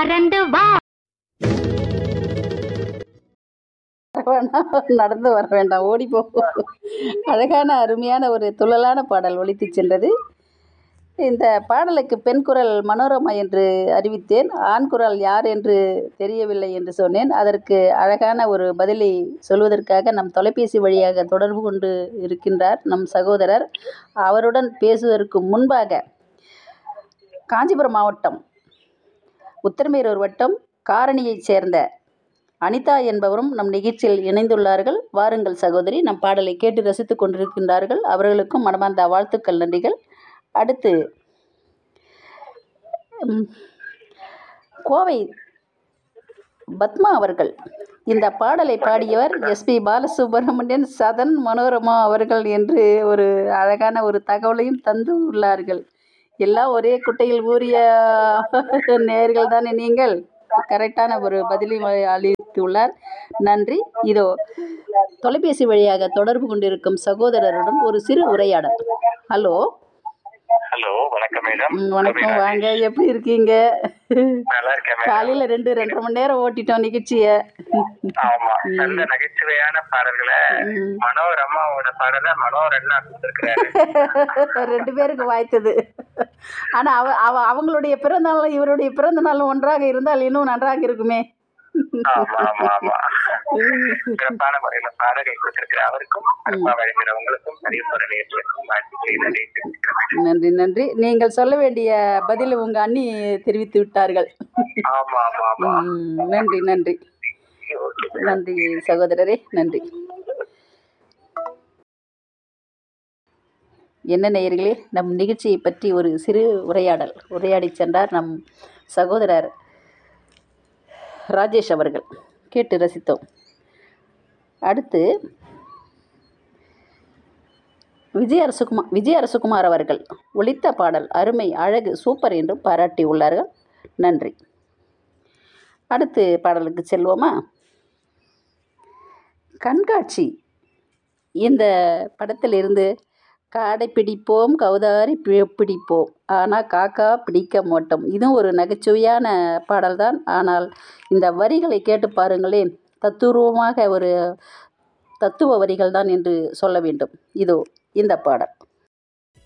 பறந்து வா வேணாம் நடந்து வர வேண்டாம் ஓடி போ அழகான அருமையான ஒரு துள்ளலான பாடல் ஒலித்து சென்றது இந்த பாடலுக்கு பெண் குரல் மனோரமா என்று அறிவித்தேன் ஆண் குரல் யார் என்று தெரியவில்லை என்று சொன்னேன் அதற்கு அழகான ஒரு பதிலை சொல்வதற்காக நம் தொலைபேசி வழியாக தொடர்பு கொண்டு இருக்கின்றார் நம் சகோதரர் அவருடன் பேசுவதற்கு முன்பாக காஞ்சிபுரம் மாவட்டம் உத்தரமேரூர் வட்டம் காரணியைச் சேர்ந்த அனிதா என்பவரும் நம் நிகழ்ச்சியில் இணைந்துள்ளார்கள் வாருங்கள் சகோதரி நம் பாடலை கேட்டு ரசித்துக் கொண்டிருக்கின்றார்கள் அவர்களுக்கும் மனமார்ந்த வாழ்த்துக்கள் நன்றிகள் அடுத்து ம், கோவை பத்மா அவர்கள் இந்த பாடலை பாடியவர் எஸ்பி பாலசுப்ரமணியன் சதன் மனோரமா அவர்கள் என்று ஒரு அழகான ஒரு தகவலையும் தந்து உள்ளார்கள் எல்லாம் ஒரே குட்டையில் ஊறிய நேர்கள் தானே நீங்கள் கரெக்டான ஒரு பதிலை அளித்துள்ளார் நன்றி இதோ தொலைபேசி வழியாக தொடர்பு கொண்டிருக்கும் சகோதரருடன் ஒரு சிறு உரையாடல் ஹலோ ஹலோ வணக்கம் மேடம் ம், வணக்கம் வாங்க எப்படி இருக்கீங்க நல்லா இருக்கேன் மேடம் காலையில ரெண்டு ரெண்டரை மணி நேரம் ஓட்டிட்டோம் நிகழ்ச்சியை ஆமா நல்ல நகைச்சுவையான பாடல்களை ம். மனோரமாவோட பாடலை மனோரண்ணா கொடுத்திருக்கிறாரு ரெண்டு பேருக்கு வாய்த்தது ஆனா அவ அவ அவங்களுடைய பிறந்த நாளும் இவருடைய பிறந்த நாளும் ஒன்றாக இருந்தால் இன்னும் நன்றாக இருக்குமே ஆமா ஆமா ஆமா சிறப்பான முறையில பாடல்கள் கொடுத்திருக்கிற அவருக்கும் அன்பா வழங்குறவங்களுக்கும் அறிவுற நேர்களுக்கும் வாழ்த்துக்களை நன்றி தெரிவிக்கிறேன் நன்றி நன்றி நீங்கள் சொல்ல வேண்டிய பதில் உங்க அண்ணி தெரிவித்து விட்டார்கள் ஆமா ஆமா ஆமா ம், நன்றி நன்றி ஓகே நன்றி சகோதரரே நன்றி என்ன நேயர்களே நம் நிகழ்ச்சியை பற்றி ஒரு சிறு உரையாடல் உரையாடி சென்றார் நம் சகோதரர் ராஜேஷ் அவர்கள் கேட்டு ரசித்தோம் அடுத்து விஜய் அரசுகுமார் விஜய் அரசுகுமார் அவர்கள் ஒலித்த பாடல் அருமை அழகு சூப்பர் என்றும் பாராட்டி உள்ளார்கள் நன்றி அடுத்து பாடலுக்கு செல்வோமா கண்காட்சி இந்த படத்திலிருந்து காடை பிடிப்போம் கௌதாரி பி- பிடிப்போம் ஆனால் காக்கா பிடிக்க மாட்டோம் இதுவும் ஒரு நகைச்சுவையான பாடல்தான் ஆனால் இந்த வரிகளை கேட்டு பாருங்களேன் தத்துரூபமாக ஒரு தத்துவ வரிகள் தான் என்று சொல்ல வேண்டும் இதோ இந்த பாடல்